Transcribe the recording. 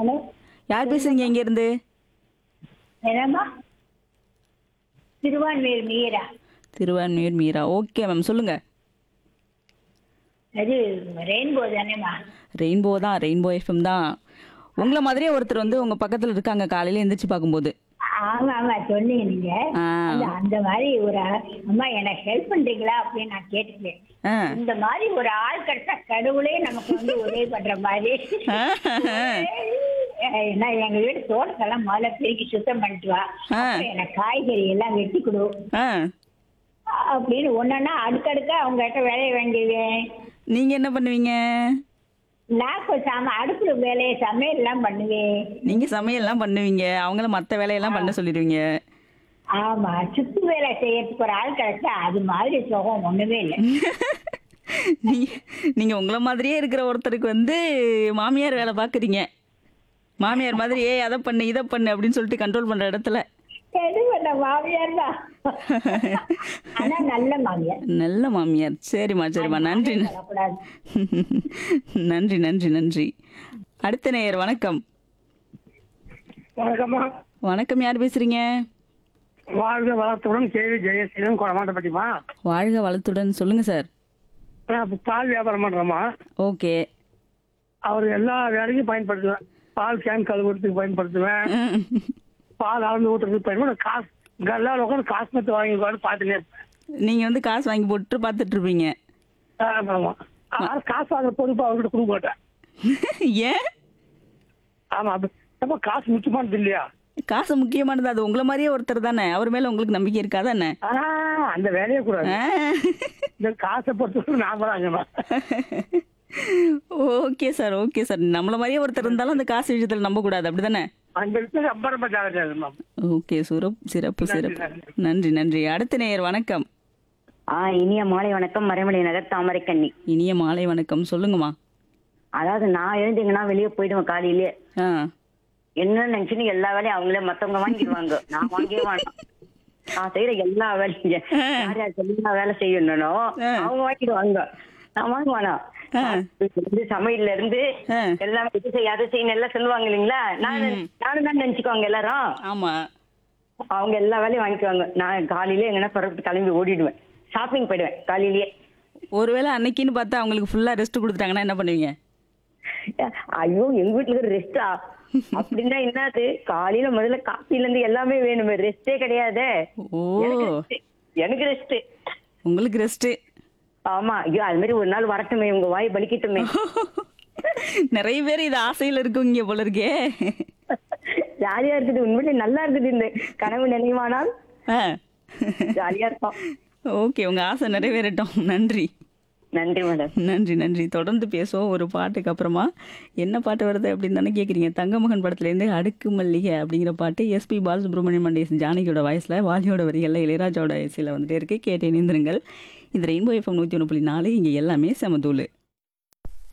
Hello யார் பேசுறீங்க இங்க இருந்து என்னம்மா திருவான்மையூர் மீரா திருவான்மையூர் மீரா ஓகே மேம் சொல்லுங்க அது ரெயின்போ தானேம்மா ரெயின்போ தான் ரெயின்போ எஃப்எம் தான் உங்களை மாதிரியே ஒருத்தர் வந்து உங்க பக்கத்துல இருக்காங்க காலையில எந்திரிச்சு பார்க்கும்போது ஆமா ஆமா சொன்னீங்க நீங்க ஆ. அந்த அந்த மாதிரி ஒரு ஆ- அம்மா எனக்கு ஹெல்ப் பண்றீங்களா அப்படின்னு நான் கேட்டுக்கிறேன் ஆ. இந்த மாதிரி ஒரு ஆள் கிடைச்சா கடவுளே நமக்கு வந்து உதவி பண்ற மாதிரி ஏன்னா எங்க வீட்டு தோட்டத்தெல்லாம் முதல்ல பெருக்கி சுத்தம் பண்ணிட்டு வா ஆ. அப்புறம் எனக்கு காய்கறி எல்லாம் வெட்டி கொடு ஆ. அப்படின்னு ஒன்னொன்னா அடுக்கடுக்க அவங்க கிட்ட வேலையை வாங்கிடுவேன் நீங்க என்ன பண்ணுவீங்க நான் கொஞ்சம் அடுப்புல வேலையை சமையல் எல்லாம் பண்ணுவேன் நீங்க சமையல்லாம் பண்ணுவீங்க அவங்கள மத்த வேலையெல்லாம் பண்ண சொல்லிடுவீங்க ஆமா சுத்து வேலை செய்யறதுக்கு ஒரு ஆள் கிடைச்சா அது மாதிரி சுகம் ஒண்ணுமே இல்லை நீங்க நீங்க உங்கள மாதிரியே இருக்கிற ஒருத்தருக்கு வந்து மாமியார் வேலை பாக்குறீங்க மாமியார் மாதிரி ஏய் அதை பண்ணு இதை பண்ணு அப்படின்னு சொல்லிட்டு கண்ட்ரோல் பண்ற இடத்துல எது பண்ண மாமியார் தான் ஆனா நல்ல மாமியார் நல்ல மாமியார் சரிம்மா சரிம்மா நன்றி சொல்லக்கூடாது நன்றி நன்றி நன்றி அடுத்த நேயர் வணக்கம் வணக்கம்மா வணக்கம் யார் பேசுறீங்க வாழ்க வளத்துடன் கேவி ஜெயசீலன் கொடமாட்டப்பட்டிமா வாழ்க வளத்துடன் சொல்லுங்க சார் நான் இப்ப பால் வியாபாரம் பண்றேம்மா ஓகே அவர் எல்லா வேலைக்கும் பயன்படுத்துவேன் பால் கேன் கழுவுறதுக்கு பயன்படுத்துவேன் பால் அளந்து ஊட்டுறதுக்கு பயன்படுத்த காசு எல்லாரும் உட்காந்து காசு மத்து வாங்கி உட்காந்து பார்த்துட்டே இருப்பேன் நீங்க வந்து காசு வாங்கி போட்டு பார்த்துட்டு இருப்பீங்க ஆமாம் ஆனால் காசு வாங்குற பொறுப்பு அவர்கிட்ட கொடுக்க மாட்டேன் ஏன் ஆமா அப்ப அப்ப காசு முக்கியமானது இல்லையா காசு முக்கியமானது அது உங்களை மாதிரியே ஒருத்தர் தானே அவர் மேல உங்களுக்கு நம்பிக்கை இருக்காதா என்ன ஆ அந்த வேலையே கூடாது ஆ. இந்த காசை பொறுத்தவரை நாம தான் ஓகே சார் ஓகே சார் நம்மள மாதிரியே ஒருத்தர் இருந்தாலும் அந்த காசு விஷயத்துல நம்ப கூடாது அப்படிதானே அந்த விஷயம் ரொம்ப ரொம்ப ஜாகிரதையா இருக்கணும் ஓகே சிறப்பு சிறப்பு சிறப்பு நன்றி நன்றி அடுத்த நேயர் வணக்கம் ஆ இனிய மாலை வணக்கம் மறைமலை நகர் தாமரைக்கண்ணி இனிய மாலை வணக்கம் சொல்லுங்கம்மா அதாவது நான் எழுந்தீங்கன்னா வெளியே போயிடுவேன் காலையிலே ஆ என்ன நினைச்சுன்னு எல்லா வேலையும் அவங்களே மத்தவங்க வாங்கிடுவாங்க நான் வாங்கவே வேணாம் நான் செய்யற எல்லா வேலையும் யார் யாருக்கு எல்லா வேலை செய்யணும்னோ ஆ. அவங்க வாங்கிடுவாங்க நான் வாங்க வேணாம் ஆ. இருந்து சமையல்ல இருந்து ஆ. எல்லாம் இது செய்ய அதை செய்யணும் எல்லாம் சொல்லுவாங்க இல்லைங்களா நான் நானும் தான் நினைச்சுக்குவாங்க எல்லாரும் ஆமா அவங்க எல்லா வேலையும் வாங்கிக்குவாங்க நான் காலையிலே எங்கன்னா பிறகு கிளம்பி ஓடிடுவேன் ஷாப்பிங் போயிடுவேன் காலையிலேயே ஒருவேளை அன்னைக்குன்னு பார்த்தா அவங்களுக்கு ஃபுல்லா ரெஸ்ட் கொடுத்துட்டாங்கன்னா என்ன பண்ணுவீங்க ஐயோ எங்க வீட்டுல ரெஸ்டா அப்படின்னா என்னது காலையில முதல்ல காப்பில இருந்து எல்லாமே வேணுமே ரெஸ்டே கிடையாதே ஓ எனக்கு rest. எனக்கு ரெஸ்ட் உங்களுக்கு ரெஸ்ட் ஆமா ஐயோ அது மாதிரி ஒரு நாள் வரட்டுமே உங்க வாய் பலிக்கட்டுமே நிறைய பேர் இது ஆசையில இருக்குங்க போல இருக்கே ஜாலியா இருக்குது உண்மையிலே நல்லா இருக்குது இந்த கனவு நினைவானால் ஆ. ஜாலியா இருக்கும் ஓகே உங்க ஆசை நிறைவேறட்டும் நன்றி நன்றி மேடம் நன்றி நன்றி தொடர்ந்து பேசுவோம் ஒரு பாட்டுக்கு அப்புறமா என்ன பாட்டு வருது அப்படின்னு தானே கேட்குறீங்க தங்கமகன் படத்துலேருந்து அடுக்கு மல்லிகை அப்படிங்கிற பாட்டு எஸ்பி பாலசுப்ரமணியம் மண்டேசன் ஜானகியோட வயசில் வாலியோட வரிகளில் இளையராஜாவோட இசையில் வந்துட்டே இருக்கு கேட்டு இணைந்திருங்கள் இந்த ரெயின்போ எஃப்எம் நூற்றி ஒன்று புள்ளி நாலு இங்கே எல்லாமே செமதூள்